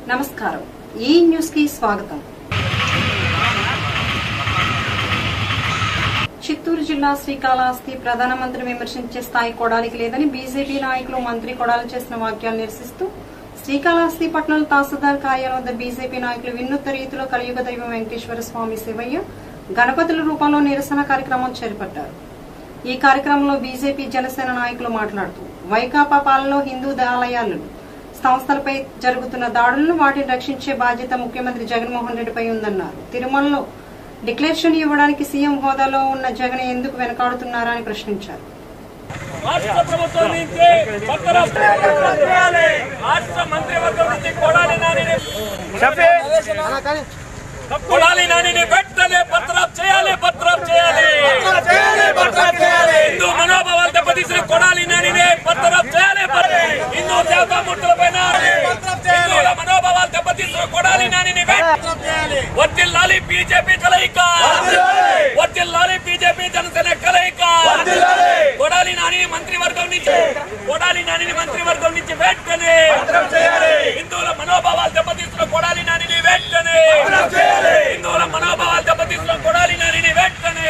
నమస్కారం ఈ న్యూస్ కి స్వాగతం చిత్తూరు జిల్లా శ్రీకాళహస్తి ప్రధానమంత్రి విమర్శించే స్థాయి కొడాలికి లేదని బీజేపీ నాయకులు మంత్రి కొడాలి చేసిన వాక్యాలు నిరసిస్తూ శ్రీకాళహస్తి పట్టణంలో తహసీల్దార్ కార్యాలయం వద్ద బీజేపీ నాయకులు వినూత్న రీతిలో కలియుగ దైవం వెంకటేశ్వర స్వామి శివయ్య గణపతుల రూపంలో నిరసన కార్యక్రమం చేపట్టారు ఈ కార్యక్రమంలో బీజేపీ జనసేన నాయకులు మాట్లాడుతూ వైకాపా పాలనలో హిందూ దేవాలయాలు సంస్థలపై జరుగుతున్న దాడులను వాటిని రక్షించే బాధ్యత ముఖ్యమంత్రి జగన్మోహన్ రెడ్డిపై ఉందన్నారు తిరుమలలో డిక్లరేషన్ ఇవ్వడానికి సీఎం హోదాలో ఉన్న జగన్ ఎందుకు వెనకాడుతున్నారని ప్రశ్నించారు రాష్ట్ర ప్రభుత్వం నుంచి పక్కన రాష్ట్ర మంత్రివర్గం నుంచి కొడాలి నానిని కొడాలి నానిని వెంటనే పత్రాప్ చేయాలి పత్రాప్ చేయాలి హిందూ మనోభావాలు దెబ్బతీసిన కొడాలి నానిని పత్రాప్ చేయాలి హిందూ దేవతామూర్తుల పైన హిందువుల మనోభావాలు దెబ్బతీసిన కొడాలి నానిని వర్తిల్లాలి బీజేపీ కలయిక వర్తిల్లాలి బీజేపీ జనసేన కలయిక కొడాలి నానిని మంత్రివర్గం నుంచి కొడాలి నానిని మంత్రివర్గం నుంచి వెంటనే హిందువుల మనోభావాలు దెబ్బతీస్తున్న కొడాలి నానిని వెంటనే హిందువుల మనోభావాలు దెబ్బతీస్తున్న కొడాలి నానిని వెంటనే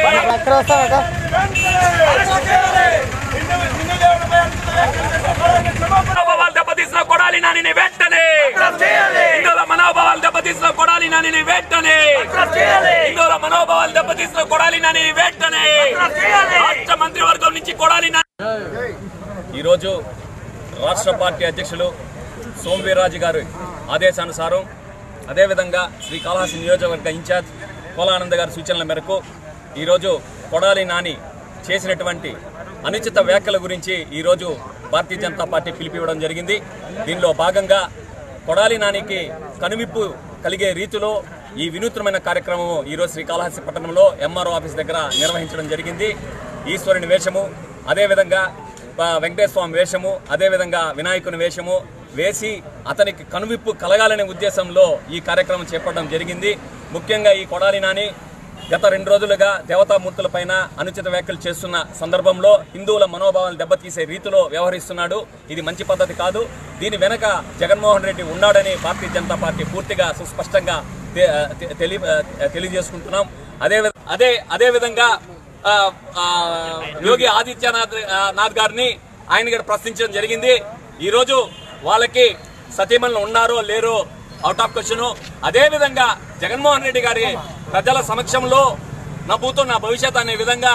మనోభావాలు దెబ్బతీసిన కొడాలి నానిని వెంటనే హిందువుల మనోభావాలు దెబ్బతీసిన కొడాలి నానిని వెంటనే హిందువుల మనోభావాలు దెబ్బతీసిన కొడాలి నానిని వెంటనే రాష్ట్ర మంత్రివర్గం నుంచి కొడాలి నాని ఈరోజు రాష్ట్ర పార్టీ అధ్యక్షులు సోమవీర్రాజు గారి ఆదేశానుసారం అదేవిధంగా శ్రీకాళహస్తి నియోజకవర్గ ఇన్ఛార్జ్ కోలానంద గారి సూచనల మేరకు ఈరోజు కొడాలి నాని చేసినటువంటి అనుచిత వ్యాఖ్యల గురించి ఈరోజు భారతీయ జనతా పార్టీ పిలిపివ్వడం జరిగింది దీనిలో భాగంగా కొడాలి నానికి కనువిప్పు కలిగే రీతిలో ఈ వినూత్నమైన కార్యక్రమం ఈరోజు శ్రీకాళహస్తి పట్టణంలో ఎంఆర్ఓ ఆఫీస్ దగ్గర నిర్వహించడం జరిగింది ఈశ్వరుని వేషము అదేవిధంగా ఆ, వెంకటేశ్వర స్వామి వేషము అదేవిధంగా వినాయకుని వేషము వేసి అతనికి కనువిప్పు కలగాలనే ఉద్దేశంలో ఈ కార్యక్రమం చేపట్టడం జరిగింది ముఖ్యంగా ఈ కొడాలి నాని గత రెండు రోజులుగా దేవతామూర్తులపైన అనుచిత వ్యాఖ్యలు చేస్తున్న సందర్భంలో హిందువుల మనోభావాలు దెబ్బతీసే రీతిలో వ్యవహరిస్తున్నాడు ఇది మంచి పద్ధతి కాదు దీని వెనక జగన్మోహన్ రెడ్డి ఉన్నాడని భారతీయ జనతా పార్టీ పూర్తిగా సుస్పష్టంగా తె- తె- తెలి తెలియజేసుకుంటున్నాం అదే విధ- అదే అదే విధంగా ఆ, ఆ, యోగి ఆదిత్యనాథ్ ఆ, నాథ్ గారిని ఆయన కూడా ప్రశ్నించడం జరిగింది ఈ రోజు వాళ్ళకి సతీమణులు ఉన్నారో లేరో అవుట్ ఆఫ్ క్వశ్చన్ అదే విధంగా జగన్మోహన్ రెడ్డి గారి ప్రజల సమక్షంలో నా భూతో నా భవిష్యత్ అనే విధంగా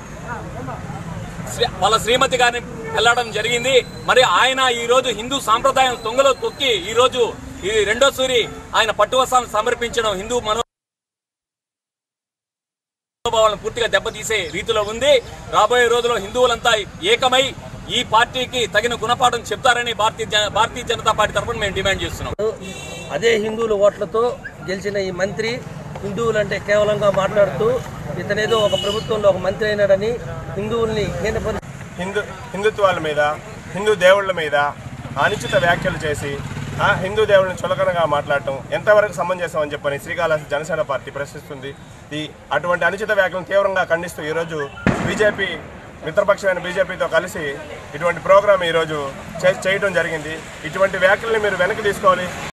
శ్రీ- వాళ్ళ శ్రీమతి గారిని వెళ్ళడం జరిగింది మరి ఆయన ఈ రోజు హిందూ సాంప్రదాయం తొంగలో తొక్కి ఈ రోజు ఇది రెండో సూరి ఆయన పట్టువస్త్రాలను సమర్పించడం హిందూ మనో మనోభావాలను పూర్తిగా దెబ్బతీసే రీతిలో ఉంది రాబోయే రోజుల్లో హిందువులంతా ఏకమై ఈ పార్టీకి తగిన గుణపాఠం చెప్తారని భారతీయ జన- భారతీయ జనతా పార్టీ తరఫున మేము డిమాండ్ చేస్తున్నాం అదే హిందువుల ఓట్లతో గెలిచిన ఈ మంత్రి హిందువులంటే కేవలంగా మాట్లాడుతూ ఇతనేదో ఒక ప్రభుత్వంలో ఒక మంత్రి అయినాడని హిందువుల్ని కేంద్ర హిందూ హిందుత్వాల మీద హిందూ దేవుళ్ళ మీద అనుచిత వ్యాఖ్యలు చేసి ఆ, హిందూ దేవుళ్ళని చులకనగా మాట్లాడటం ఎంతవరకు సమంజసం అని చెప్పని శ్రీకాళహస్తి జనసేన పార్టీ ప్రశ్నిస్తుంది ఈ అటువంటి అనుచిత వ్యాఖ్యలను తీవ్రంగా ఖండిస్తూ ఈరోజు బీజేపీ మిత్రపక్షమైన బీజేపీతో కలిసి ఇటువంటి ప్రోగ్రాం ఈరోజు చే- చేయడం జరిగింది ఇటువంటి వ్యాఖ్యల్ని మీరు వెనక్కి తీసుకోవాలి